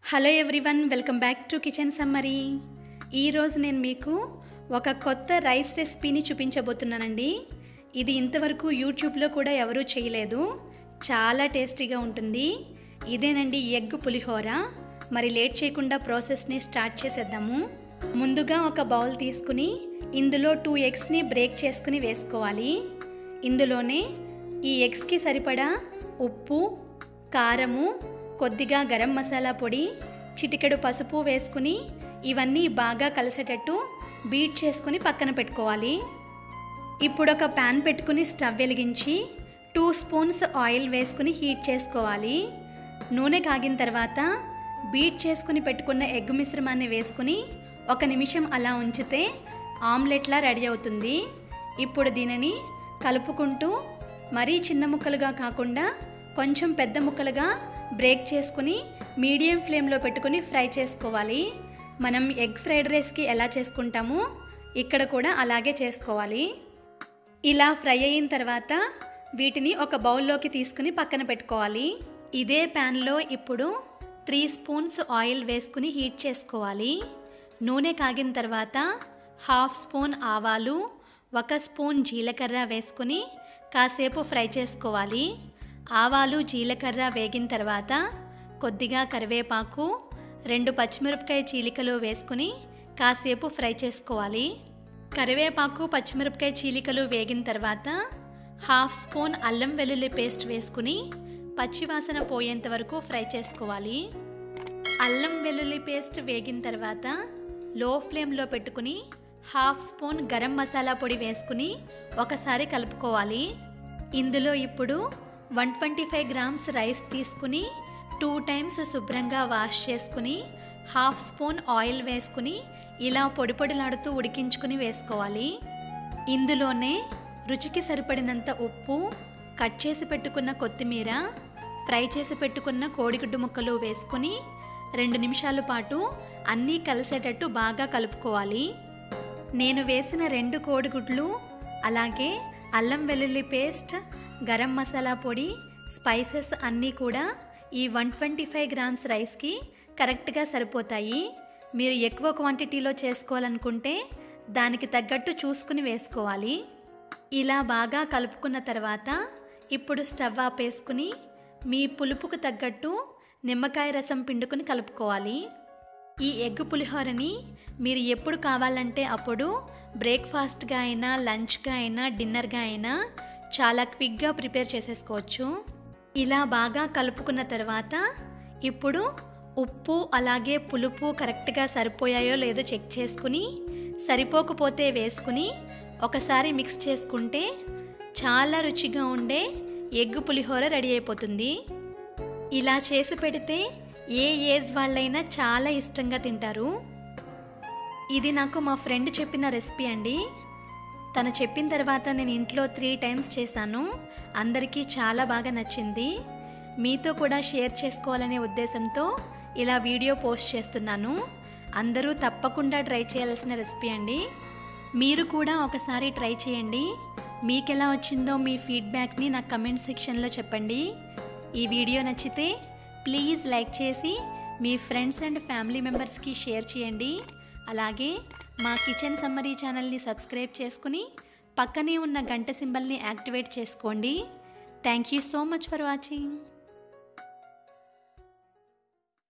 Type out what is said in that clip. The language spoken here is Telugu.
hello everyone welcome back to kitchen summary ఈరోజు నేను మీకు ఒక కొత్త రైస్ రెసిపీని చూపించబోతున్నానండి ఇది ఇంతవరకు యూట్యూబ్లో కూడా ఎవరూ చేయలేదు చాలా టేస్టీగా ఉంటుంది ఇదేనండి ఎగ్ పులిహోర మరి లేట్ చేయకుండా ప్రాసెస్ని స్టార్ట్ చేసేద్దాము ముందుగా ఒక బౌల్ తీసుకుని ఇందులో టూ ఎగ్స్ని బ్రేక్ చేసుకుని వేసుకోవాలి ఇందులోనే ఈ ఎగ్స్కి సరిపడా ఉప్పు కారము కొద్దిగా గరం మసాలా పొడి చిటికెడు పసుపు వేసుకుని ఇవన్నీ బాగా కలిసేటట్టు బీట్ చేసుకుని పక్కన పెట్టుకోవాలి ఇప్పుడు ఒక ప్యాన్ పెట్టుకుని స్టవ్ వెలిగించి టూ స్పూన్స్ ఆయిల్ వేసుకుని హీట్ చేసుకోవాలి నూనె కాగిన తర్వాత బీట్ చేసుకుని పెట్టుకున్న ఎగ్ మిశ్రమాన్ని వేసుకుని ఒక నిమిషం అలా ఉంచితే ఆమ్లెట్లా రెడీ అవుతుంది ఇప్పుడు దీనిని కలుపుకుంటూ మరీ చిన్న ముక్కలుగా కాకుండా కొంచెం పెద్ద ముక్కలుగా బ్రేక్ చేసుకుని మీడియం ఫ్లేమ్లో పెట్టుకుని ఫ్రై చేసుకోవాలి మనం ఎగ్ ఫ్రైడ్ రైస్కి ఎలా చేసుకుంటామో ఇక్కడ కూడా అలాగే చేసుకోవాలి ఇలా ఫ్రై అయిన తర్వాత వీటిని ఒక బౌల్లోకి తీసుకుని పక్కన పెట్టుకోవాలి ఇదే ప్యాన్లో ఇప్పుడు త్రీ స్పూన్స్ ఆయిల్ వేసుకుని హీట్ చేసుకోవాలి నూనె కాగిన తర్వాత హాఫ్ స్పూన్ ఆవాలు ఒక స్పూన్ జీలకర్ర వేసుకుని కాసేపు ఫ్రై చేసుకోవాలి ఆవాలు జీలకర్ర వేగిన తర్వాత కొద్దిగా కరివేపాకు రెండు పచ్చిమిరపకాయ చీలికలు వేసుకుని కాసేపు ఫ్రై చేసుకోవాలి కరివేపాకు పచ్చిమిరపకాయ చీలికలు వేగిన తర్వాత హాఫ్ స్పూన్ అల్లం వెల్లుల్లి పేస్ట్ వేసుకుని పచ్చివాసన పోయేంత వరకు ఫ్రై చేసుకోవాలి అల్లం వెల్లుల్లి పేస్ట్ వేగిన తర్వాత లో ఫ్లేమ్లో పెట్టుకుని హాఫ్ స్పూన్ గరం మసాలా పొడి వేసుకుని ఒకసారి కలుపుకోవాలి ఇందులో ఇప్పుడు one twenty five grams rice తీసుకుని టూ టైమ్స్ శుభ్రంగా వాష్ చేసుకుని హాఫ్ స్పూన్ ఆయిల్ వేసుకుని ఇలా పొడి పొడిలాడుతూ ఉడికించుకుని వేసుకోవాలి ఇందులోనే రుచికి సరిపడినంత ఉప్పు కట్ చేసి పెట్టుకున్న కొత్తిమీర ఫ్రై చేసి పెట్టుకున్న కోడిగుడ్డు ముక్కలు వేసుకుని రెండు నిమిషాల పాటు అన్నీ కలిసేటట్టు బాగా కలుపుకోవాలి నేను వేసిన రెండు కోడిగుడ్లు అలాగే అల్లం వెల్లుల్లి పేస్ట్ గరం మసాలా పొడి స్పైసెస్ అన్నీ కూడా ఈ వన్ ట్వంటీ ఫైవ్ గ్రామ్స్ రైస్కి కరెక్ట్గా సరిపోతాయి మీరు ఎక్కువ క్వాంటిటీలో చేసుకోవాలనుకుంటే దానికి తగ్గట్టు చూసుకుని వేసుకోవాలి ఇలా బాగా కలుపుకున్న తర్వాత ఇప్పుడు స్టవ్ ఆపేసుకుని మీ పులుపుకు తగ్గట్టు నిమ్మకాయ రసం పిండుకుని కలుపుకోవాలి ఈ ఎగ్ పులిహోరని మీరు ఎప్పుడు కావాలంటే అప్పుడు బ్రేక్ఫాస్ట్గా అయినా లంచ్గా అయినా డిన్నర్గా అయినా చాలా క్విక్గా ప్రిపేర్ చేసేసుకోవచ్చు ఇలా బాగా కలుపుకున్న తర్వాత ఇప్పుడు ఉప్పు అలాగే పులుపు కరెక్ట్గా సరిపోయాయో లేదో చెక్ చేసుకుని సరిపోకపోతే వేసుకుని ఒకసారి మిక్స్ చేసుకుంటే చాలా రుచిగా ఉండే ఎగ్ పులిహోర రెడీ అయిపోతుంది ఇలా చేసి పెడితే ఏ ఏజ్ వాళ్ళైనా చాలా ఇష్టంగా తింటారు ఇది నాకు మా ఫ్రెండ్ చెప్పిన రెసిపీ అండి తను చెప్పిన తర్వాత నేను ఇంట్లో త్రీ టైమ్స్ చేశాను అందరికీ చాలా బాగా నచ్చింది మీతో కూడా షేర్ చేసుకోవాలనే ఉద్దేశంతో ఇలా వీడియో పోస్ట్ చేస్తున్నాను అందరూ తప్పకుండా ట్రై చేయాల్సిన రెసిపీ అండి మీరు కూడా ఒకసారి ట్రై చేయండి మీకు ఎలా వచ్చిందో మీ ఫీడ్బ్యాక్ని నా కమెంట్ సెక్షన్లో చెప్పండి ఈ వీడియో నచ్చితే ప్లీజ్ లైక్ చేసి మీ ఫ్రెండ్స్ అండ్ ఫ్యామిలీ మెంబర్స్కి షేర్ చేయండి అలాగే మా కిచెన్ సమ్మరీ ఛానల్ని సబ్స్క్రైబ్ చేసుకుని పక్కనే ఉన్న గంట సింబల్ని యాక్టివేట్ చేసుకోండి thank you so much for watching